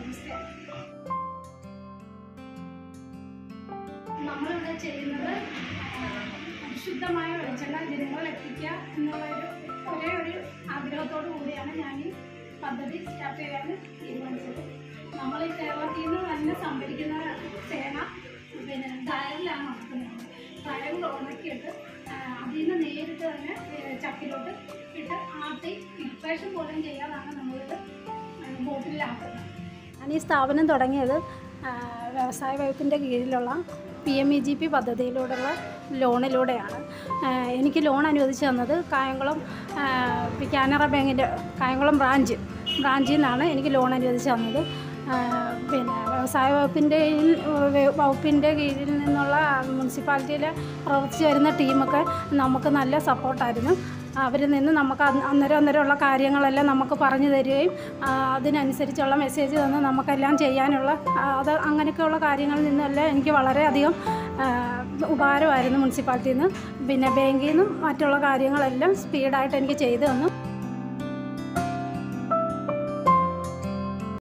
നമസ്കാരം നമ്മളിവിടെ ചെയ്യുന്നത് ശുദ്ധമായ വെളിച്ചെണ്ണ ജനങ്ങളിൽ എത്തിക്കുക എന്നുള്ള ഒരു ഒരേ ഒരു ആഗ്രഹത്തോടു കൂടിയാണ് ഞാൻ ഈ പദ്ധതി സ്റ്റാർട്ട് ചെയ്യാൻ തീരുമാനിച്ചത് നമ്മൾ ഈ കേരളത്തിൽ നിന്ന് തന്നെ സംഭരിക്കുന്ന തേങ്ങ പിന്നെ ഡയറിലാണ് ഉണക്കുന്നത് ഡയറിൽ ഉണക്കിയിട്ട് ആ, അതിൽ നിന്ന് നേരിട്ട് തന്നെ ഏ, ചക്കിലോട്ട് ഇട്ട് ആട്ടി ഫിൽട്രേഷൻ പോലും ചെയ്യാതാണ് നമ്മളിത് ബോട്ടിലാക്കുന്നത് ഞാൻ ഈ സ്ഥാപനം തുടങ്ങിയത് ആ, വ്യവസായ വകുപ്പിൻ്റെ കീഴിലുള്ള P M E G P പദ്ധതിയിലൂടെയുള്ള ലോണിലൂടെയാണ് ആ, എനിക്ക് ലോൺ അനുവദിച്ചു തന്നത് കായംകുളം ആ, കാനറ ബാങ്കിൻ്റെ കായംകുളം ബ്രാഞ്ച് ബ്രാഞ്ചിൽ നിന്നാണ് എനിക്ക് ലോൺ അനുവദിച്ചു തന്നത് ആ, പിന്നെ വ്യവസായ വകുപ്പിൻ്റെ വകുപ്പിൻ്റെ കീഴിൽ നിന്നുള്ള മുനിസിപ്പാലിറ്റിയിൽ പ്രവർത്തിച്ച് വരുന്ന ടീമൊക്കെ നമുക്ക് നല്ല സപ്പോർട്ടായിരുന്നു അവരിൽ നിന്ന് നമുക്ക് അന്ന് അന്നേരം അന്നേരമുള്ള കാര്യങ്ങളെല്ലാം നമുക്ക് പറഞ്ഞു തരികയും ആ, അതിനനുസരിച്ചുള്ള മെസ്സേജ് തന്ന് നമുക്കെല്ലാം ചെയ്യാനുള്ള ആ, അത് അങ്ങനെയൊക്കെയുള്ള കാര്യങ്ങളിൽ നിന്നെല്ലാം എനിക്ക് വളരെയധികം ആ, ഉപകാരമായിരുന്നു മുനിസിപ്പാലിറ്റിയിൽ നിന്ന് പിന്നെ ബാങ്കിൽ നിന്നും മറ്റുള്ള കാര്യങ്ങളെല്ലാം സ്പീഡായിട്ട് എനിക്ക് ചെയ്തു തന്നു